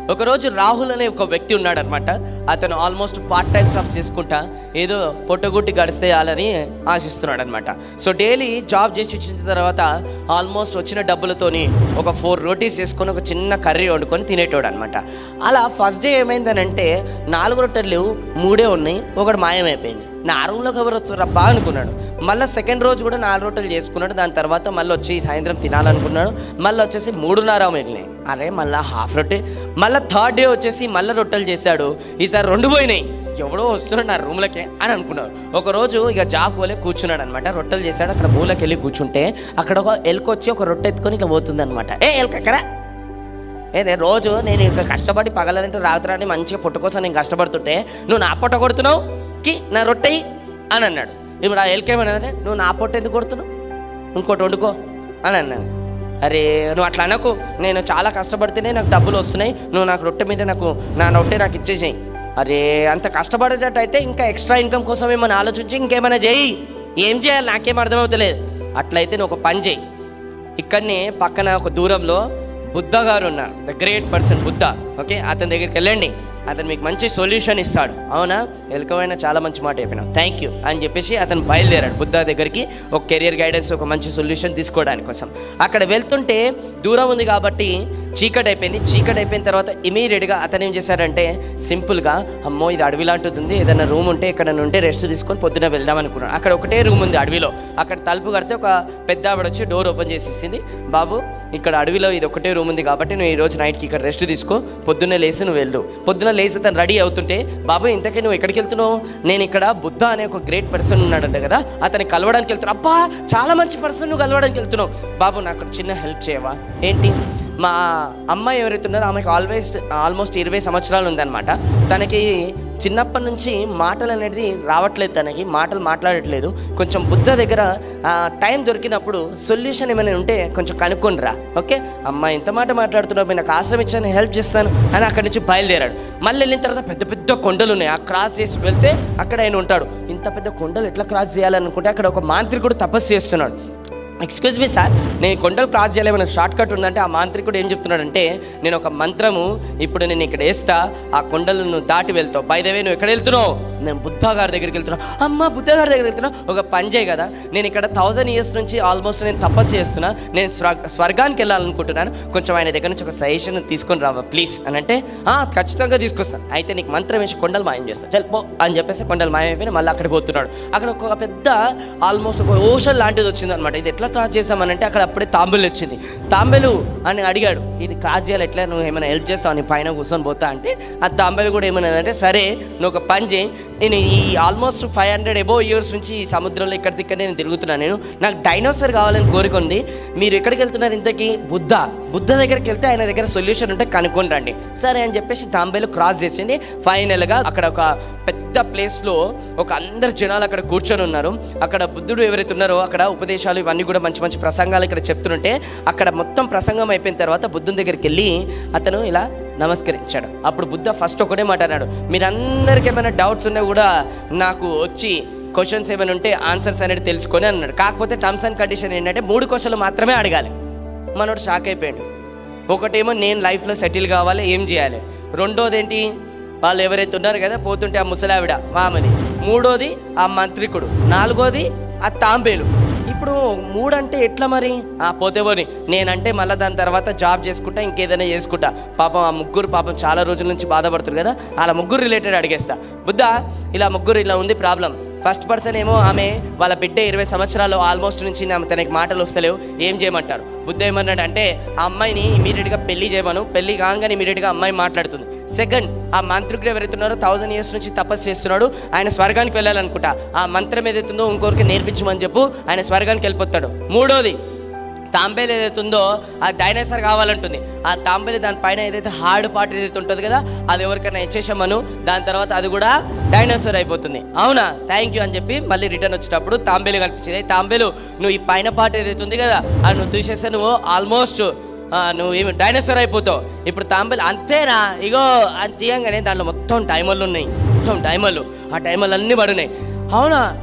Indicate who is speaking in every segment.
Speaker 1: ఒకరోజు రాహుల్ అనే ఒక వ్యక్తి ఉన్నాడనమాట అతను ఆల్మోస్ట్ పార్ట్ టైం జాబ్స్ చేసుకుంటా ఏదో పొట్టగుట్టి గడిస్తే చాలని ఆశిస్తున్నాడు అనమాట సో డైలీ జాబ్ చేసి వచ్చిన తర్వాత ఆల్మోస్ట్ వచ్చిన డబ్బులతోని ఒక ఫోర్ రోటీస్ చేసుకొని ఒక చిన్న కర్రీ వండుకొని తినేటోడు అనమాట అలా ఫస్ట్ డే ఏమైందనంటే నాలుగు రొట్టెలు మూడే ఉన్నాయి ఒకటి మాయమైపోయింది నా రూమ్లోకి ఎవరు వస్తారు అబ్బా అనుకున్నాడు మళ్ళీ సెకండ్ రోజు కూడా నాలుగు రొట్టెలు చేసుకున్నాడు దాని తర్వాత మళ్ళీ వచ్చి సాయంత్రం తినాలనుకున్నాడు మళ్ళీ వచ్చేసి మూడున్నర మిగిలినాయి అరే మళ్ళీ హాఫ్ రొట్టె మళ్ళీ థర్డ్ డే వచ్చేసి మళ్ళీ రొట్టెలు చేశాడు ఈసారి రెండు పోయినాయి ఎవడో వస్తున్నాడు నా రూమ్లకే అని అనుకున్నాడు ఒకరోజు ఇక జాబ్ పోలే కూర్చున్నాడు అనమాట రొట్టెలు చేశాడు అక్కడ మూలకి వెళ్ళి కూర్చుంటే అక్కడ ఒక ఎలుకొచ్చి ఒక రొట్టె ఎత్తుకొని ఇట్లా పోతుంది అనమాట ఏ ఎలుకక్కరా ఏదే రోజు నేను ఇంకా కష్టపడి పగలంటే రాత్రాన్ని మంచిగా పొట్టు కోసం నేను కష్టపడుతుంటే నువ్వు నా పొట్ట కొడుతున్నావు కి నా రొట్టెయి అని అన్నాడు ఇప్పుడు ఆ ఎల్కేమన్నదంటే నువ్వు నా పొట్ట ఎందుకు కొడుతున్నావు ఇంకోటి వండుకో అని అన్నాను అరే నువ్వు అట్లా అనకు నేను చాలా కష్టపడితేనే నాకు డబ్బులు వస్తున్నాయి నువ్వు నాకు రొట్టె మీద నాకు నా రొట్టె నాకు ఇచ్చేసేయి అరే అంత కష్టపడేటట్టయితే ఇంకా ఎక్స్ట్రా ఇన్కమ్ కోసం ఏమైనా ఆలోచించి ఇంకేమైనా చేయి ఏం చేయాలి నాకేం అర్థమవుతలేదు అట్లయితే నువ్వు ఒక పని చేయి ఇక్కడనే పక్కన ఒక దూరంలో బుద్ధ గారు ఉన్నారు the great person Buddha okay అతని దగ్గరికి వెళ్ళండి అతను మీకు మంచి సొల్యూషన్ ఇస్తాడు అవునా ఎలుకమైన చాలా మంచి మాట చెప్పినావు థ్యాంక్ యూ అని చెప్పేసి అతను బయలుదేరాడు బుద్ధ దగ్గరికి ఒక కెరియర్ గైడెన్స్ ఒక మంచి సొల్యూషన్ తీసుకోవడానికి కోసం అక్కడ వెళ్తుంటే దూరం ఉంది కాబట్టి చీకటి అయిపోయింది చీకటి అయిపోయిన తర్వాత ఇమీడియట్గా అతను ఏం చేశాడంటే సింపుల్గా అమ్మో ఇది అడవి లాంటిది ఉంది ఏదైనా రూమ్ ఉంటే ఎక్కడ ఉంటే రెస్ట్ తీసుకొని పొద్దున వెళ్దాం అనుకున్నాడు అక్కడ ఒకటే రూమ్ ఉంది అడవిలో అక్కడ తలుపు కడితే ఒక పెద్ద ఆవిడ వచ్చి డోర్ ఓపెన్ చేసేసింది బాబు ఇక్కడ అడవిలో ఇది ఒకటే రూమ్ ఉంది కాబట్టి నువ్వు ఈ రోజు నైట్కి ఇక్కడ రెస్ట్ తీసుకో పొద్దున్నే లేచి నువ్వు వెళ్దు పొద్దున్న లేచి తను రెడీ అవుతుంటే బాబు ఇంతకీ నువ్వు ఎక్కడికి వెళ్తున్నావు నేను ఇక్కడ బుద్ధ అనే ఒక గ్రేట్ పర్సన్ ఉన్నాడంట కదా అతన్ని కలవడానికి వెళ్తున్నావు అబ్బా చాలా మంచి పర్సన్ నువ్వు కలవడానికి వెళ్తున్నావు బాబు నాకు చిన్న హెల్ప్ చేయవా ఏంటి మా అమ్మాయి ఎవరైతే ఉన్నారో ఆమెకు ఆల్వేస్ ఆల్మోస్ట్ ఇరవై సంవత్సరాలు ఉందన్నమాట తనకి చిన్నప్పటి నుంచి మాటలు అనేది రావట్లేదు తనకి మాటలు మాట్లాడట్లేదు కొంచెం బుద్ధ దగ్గర ఆ, టైం దొరికినప్పుడు సొల్యూషన్ ఏమైనా ఉంటే కొంచెం కనుక్కొని రా ఓకే అమ్మ ఎంత మాట మాట్లాడుతున్నావు మీరు నాకు ఆశ్రమం ఇచ్చాను హెల్ప్ చేస్తాను అని అక్కడి నుంచి బయలుదేరాడు మళ్ళీ వెళ్ళిన తర్వాత పెద్ద పెద్ద కొండలు ఉన్నాయి ఆ క్రాస్ చేసి వెళ్తే అక్కడ ఆయన ఉంటాడు ఇంత పెద్ద కొండలు ఎట్లా క్రాస్ చేయాలనుకుంటే అక్కడ ఒక మాంత్రికుడు తపస్సు చేస్తున్నాడు ఎక్స్క్యూజ్ మీ సార్ నేను కొండలు క్రాస్ చేయలేమన్న షార్ట్ కట్ ఉందంటే ఆ మాంత్రికుడు ఏం చెప్తున్నాడంటే నేను ఒక మంత్రము ఇప్పుడు నేను ఇక్కడ వేస్తా ఆ కొండలను దాటి వెళ్తావు బై ద వే నువ్వు ఎక్కడ వెళ్తున్నావు నేను బుద్ధ గారి దగ్గరికి వెళ్తున్నా అమ్మ బుద్ధ గారి దగ్గరికి వెళ్తున్నా ఒక పని చేయి కదా నేను ఇక్కడ థౌజండ్ ఇయర్స్ నుంచి ఆల్మోస్ట్ నేను తపస్సు చేస్తున్నా నేను స్వర్గ స్వర్గానికి వెళ్ళాలనుకుంటున్నాను కొంచెం ఆయన దగ్గర నుంచి ఒక సజెషన్ తీసుకొని రావా ప్లీజ్ అని అంటే "ఆ, ఖచ్చితంగా తీసుకొస్తాను అయితే నీకు మంత్రం వేసి కొండలు మాయం చేస్తాను చల్ పో అని చెప్పేసి కొండలు మాయమైపోయి మళ్ళీ అక్కడికి పోతున్నాడు అక్కడ ఒక పెద్ద ఆల్మోస్ట్ ఒక ఓషన్ లాంటిది వచ్చింది అనమాట ఇది ఎట్లా క్రాస్ చేసామనంటే అక్కడ అప్పుడే తాంబేలు వచ్చింది తాంబేలు అని అడిగాడు ఇది క్రాస్ చేయాలి ఎట్లా నువ్వు ఏమైనా హెల్ప్ చేస్తావు నీ పైన కూర్చొని పోతా అంటే ఆ తాంబేలు కూడా ఏమన్నదంటే సరే నువ్వు ఒక పని చేయి నేను ఈ almost five hundred above years నుంచి ఈ సముద్రంలో ఇక్కడ ఇక్కడ నేను తిరుగుతున్నాను నేను నాకు డైనోసర్ కావాలని కోరిక ఉంది మీరు ఎక్కడికి వెళ్తున్నారు ఇంతకీ బుద్ధ బుద్ధ దగ్గరికి వెళ్తే ఆయన దగ్గర సొల్యూషన్ ఉంటే కనుక్కొని రండి సరే అని చెప్పేసి తాంబేలు క్రాస్ చేసింది ఫైనల్గా అక్కడ ఒక పెద్ద ప్లేస్లో ఒక అందరు జనాలు అక్కడ కూర్చొని ఉన్నారు అక్కడ బుద్ధుడు ఎవరైతే ఉన్నారో అక్కడ ఉపదేశాలు ఇవన్నీ కూడా మంచి మంచి ప్రసంగాలు ఇక్కడ చెప్తుంటే అక్కడ మొత్తం ప్రసంగం అయిపోయిన తర్వాత బుద్ధుని దగ్గరికి వెళ్ళి అతను ఇలా నమస్కరించాడు అప్పుడు బుద్ధ ఫస్ట్ ఒకటే మాట అన్నాడు మీరందరికీ ఏమైనా డౌట్స్ ఉన్నా కూడా నాకు వచ్చి క్వశ్చన్స్ ఏమైనా ఉంటే ఆన్సర్స్ అనేది తెలుసుకొని అన్నాడు కాకపోతే టర్మ్స్ అండ్ కండిషన్ ఏంటంటే మూడు క్వశ్చన్లు మాత్రమే అడగాలి మనోడు షాక్ అయిపోయాడు ఒకటేమో నేను లైఫ్లో సెటిల్ కావాలి ఏం చేయాలి రెండోది ఏంటి వాళ్ళు ఎవరైతే ఉన్నారు కదా పోతుంటే ఆ ముసలావిడ మామది మూడోది ఆ మంత్రికుడు నాలుగోది ఆ తాంబేలు ఇప్పుడు మూడంటే ఎట్లా మరి ఆ పోతే పోని నేనంటే మళ్ళీ దాని తర్వాత జాబ్ చేసుకుంటా ఇంకేదైనా చేసుకుంటా పాపం ఆ ముగ్గురు పాపం చాలా రోజుల నుంచి బాధపడుతున్నారు కదా అలా ముగ్గురు రిలేటెడ్ అడిగేస్తా బుద్ధ ఇలా ముగ్గురు ఇలా ఉంది ప్రాబ్లం ఫస్ట్ పర్సన్ ఏమో ఆమె వాళ్ళ బిడ్డ ఇరవై సంవత్సరాలు ఆల్మోస్ట్ నుంచి నా- తనకి మాటలు వస్తలేవు ఏం చేయమంటారు బుద్ధ ఏమన్నాడు అంటే ఆ అమ్మాయిని ఇమీడియట్గా పెళ్లి చేయమను పెళ్లి కాగానే ఇమీడియట్గా అమ్మాయి మాట్లాడుతుంది సెకండ్ ఆ మంత్రికుడు ఎవరైతే ఉన్నారో థౌజండ్ ఇయర్స్ నుంచి తపస్సు చేస్తున్నాడు ఆయన స్వర్గానికి వెళ్ళాలనుకుంటా ఆ మంత్రం ఏదైతుందో ఇంకొకరికి నేర్పించమని చెప్పు ఆయన స్వర్గానికి వెళ్ళిపోతాడు మూడోది తాంబేలు ఏదైతే ఉందో ఆ డైనోసార్ కావాలంటుంది ఆ తాంబేలు దానిపైన ఏదైతే హార్డ్ పార్ట్ ఏదైతే ఉంటుందో కదా అది ఎవరికైనా ఇచ్చేసామను దాని తర్వాత అది కూడా డైనోసార్ అయిపోతుంది అవునా థ్యాంక్ యూ అని చెప్పి మళ్ళీ రిటర్న్ వచ్చేటప్పుడు తాంబేలు కనిపించింది "ఏయ్ తాంబేలు నువ్వు ఈ పైన పార్ట్ ఏదైతే ఉంది కదా అది నువ్వు తీసేస్తే నువ్వు ఆల్మోస్ట్ నువ్వు ఏమి డైనోసార్ అయిపోతావు ఇప్పుడు తాంబేలు అంతేనా ఇగో అని తీయంగానే దాంట్లో మొత్తం టైమర్లు ఉన్నాయి మొత్తం టైమర్లు ఆ టైమర్లు అన్నీ పడున్నాయి అవునా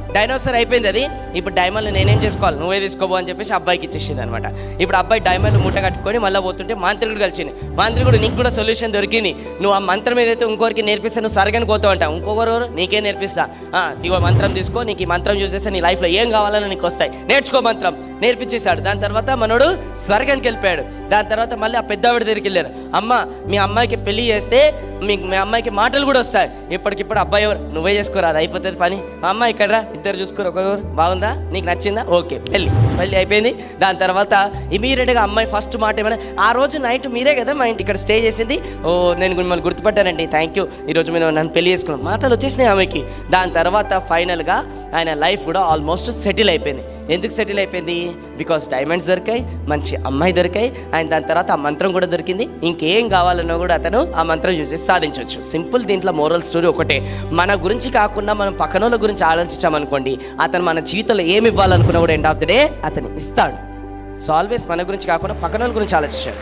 Speaker 1: డైనోసర్ అయిపోయింది అది ఇప్పుడు డైమండ్లు నేనేం చేసుకోవాలి నువ్వే తీసుకోబో అని చెప్పేసి అబ్బాయికి ఇచ్చేసింది అనమాట ఇప్పుడు అబ్బాయి డైమండ్లు మూట కట్టుకొని మళ్ళీ పోతుంటే మాంత్రికుడు కలిసింది మాంత్రికుడు నీకు కూడా సొల్యూషన్ దొరికింది నువ్వు ఆ మంత్రం ఏదైతే ఇంకోరికి నేర్పిస్తే నువ్వు సరగని పోతావు అంట ఇంకొకరు నీకే నేర్పిస్తా ఆ, ఇగో మంత్రం తీసుకో నీకు ఈ మంత్రం యూజ్ చేస్తే నీ లైఫ్లో ఏం కావాలని నీకు వస్తాయి నేర్చుకో మంత్రం నేర్పించేశాడు దాని తర్వాత మనోడు స్వర్గానికి వెళ్ళిపోయాడు దాని తర్వాత మళ్ళీ ఆ పెద్దవాడి దగ్గరికి వెళ్ళారు అమ్మ మీ అమ్మాయికి పెళ్లి చేస్తే మీకు మీ అమ్మాయికి మాటలు కూడా వస్తాయి ఇప్పటికిప్పుడు అబ్బాయి ఎవరు నువ్వే చేసుకోరా అది అయిపోతుంది పని మా అమ్మాయి ఇక్కడ రా ఇద్దరు చూసుకోరు ఒకరు బాగుందా నీకు నచ్చిందా ఓకే పెళ్ళి పెళ్ళి అయిపోయింది దాని తర్వాత ఇమీడియట్గా అమ్మాయి ఫస్ట్ మాట ఏమైనా ఆ రోజు నైట్ మీరే కదా మా ఇంటి ఇక్కడ స్టే చేసింది ఓ నేను మిమ్మల్ని గుర్తుపట్టానండి థ్యాంక్ యూ ఈరోజు మీరు నన్ను పెళ్లి చేసుకున్నాం మాటలు వచ్చేసినాయి ఆమెకి దాని తర్వాత ఫైనల్గా ఆయన లైఫ్ కూడా ఆల్మోస్ట్ సెటిల్ అయిపోయింది ఎందుకు సెటిల్ అయిపోయింది బికాస్ డైమండ్స్ దొరికాయి మంచి అమ్మాయి దొరికాయి అండ్ దాని తర్వాత ఆ మంత్రం కూడా దొరికింది ఇంకేం కావాలన్నా కూడా అతను ఆ మంత్రం యూజ్ చేసి సాధించవచ్చు సింపుల్ దీంట్లో మోరల్ స్టోరీ ఒకటే మన గురించి కాకుండా మనం పక్కనోళ్ళ గురించి ఆలోచించామనుకోండి అతను మన జీవితంలో ఏమి ఇవ్వాలనుకున్నా కూడా ఎండ్ ఆఫ్ ద డే అతను ఇస్తాడు సో ఆల్వేస్ మన గురించి కాకుండా పక్కనోళ్ళ గురించి ఆలోచించాడు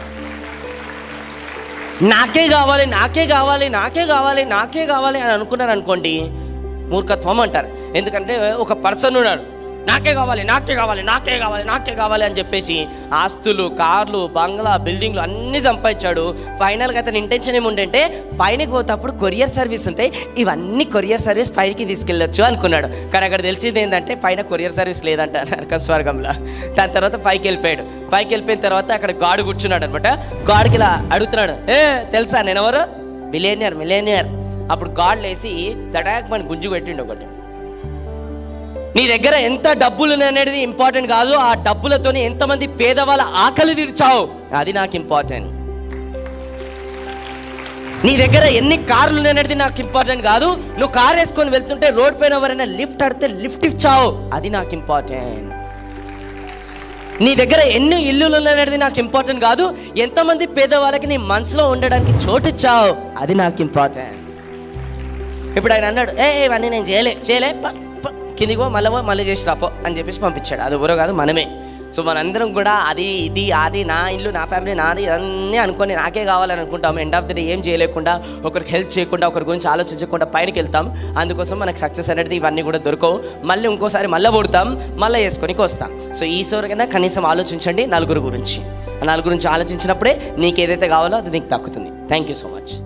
Speaker 1: నాకే కావాలి నాకే కావాలి నాకే కావాలి నాకే కావాలి అని అనుకున్నారు అనుకోండి మూర్ఖత్వం అంటారు ఎందుకంటే ఒక పర్సన్ ఉన్నాడు నాకే కావాలి నాకే కావాలి నాకే కావాలి నాకే కావాలి అని చెప్పేసి ఆస్తులు కార్లు బంగ్లా బిల్డింగ్లు అన్నీ సంపాదించాడు ఫైనల్గా అతని ఇంటెన్షన్ ఏముండంటే పైనకి పోతేప్పుడు కొరియర్ సర్వీస్ ఉంటాయి ఇవన్నీ కొరియర్ సర్వీస్ పైకి తీసుకెళ్ళొచ్చు అనుకున్నాడు కానీ అక్కడ తెలిసింది ఏంటంటే పైన కొరియర్ సర్వీస్ లేదంట నరకం స్వర్గంలో దాని తర్వాత పైకి వెళ్ళిపోయాడు పైకి వెళ్ళిపోయిన తర్వాత అక్కడ గాడు కూర్చున్నాడు అనమాట గాడికి ఇలా అడుగుతున్నాడు ఏ తెలుసా నేను ఎవరు మిలేనియర్ మిలేనియర్ అప్పుడు గాడ్ లేసి జటాక్ మన గుంజు పెట్టిండు ఒకటి నీ దగ్గర ఎంత డబ్బులు అనేది ఇంపార్టెంట్ కాదు ఆ డబ్బులతోని ఎంతమంది పేదవాళ్ళ ఆకలి తీర్చావు అది నాకు ఇంపార్టెంట్ నీ దగ్గర ఎన్ని కార్లు అనేది నాకు ఇంపార్టెంట్ కాదు నువ్వు కార్ వేసుకొని వెళ్తుంటే రోడ్ పైన ఎవరైనా లిఫ్ట్ అడితే లిఫ్ట్ ఇచ్చావు అది నాకు ఇంపార్టెంట్ నీ దగ్గర ఎన్ని ఇల్లులు అనేది నాకు ఇంపార్టెంట్ కాదు ఎంతమంది పేదవాళ్ళకి నీ మనసులో ఉండడానికి చోటు ఇచ్చావు అది నాకు ఇంపార్టెంట్ ఇప్పుడు ఆయన అన్నాడు ఏ ఇవన్నీ నేను చేయలే చేయలే ప, ప, కిందిగో మళ్ళీ పో, మళ్ళీ చేసి రాపో అని చెప్పేసి పంపించాడు అది ఎవరో కాదు మనమే సో మనందరం కూడా అది ఇది అది నా ఇల్లు నా ఫ్యామిలీ నాది అన్నీ అనుకొని నాకే కావాలని అనుకుంటాం ఎండ్ ఆఫ్ ది డే ఏం చేయలేకుండా ఒకరికి హెల్ప్ చేయకుండా ఒకరి గురించి ఆలోచించకుండా పైనకి వెళ్తాం అందుకోసం మనకు సక్సెస్ అనేది ఇవన్నీ కూడా దొరకవు మళ్ళీ ఇంకోసారి మళ్ళీ పుడతాం మళ్ళీ వేసుకొని వస్తాం సో ఈ కన్నా కనీసం ఆలోచించండి నలుగురు గురించి ఆ నలుగురు గురించి ఆలోచించినప్పుడే నీకు ఏదైతే కావాలో అది నీకు దక్కుతుంది థ్యాంక్ యూ సో మచ్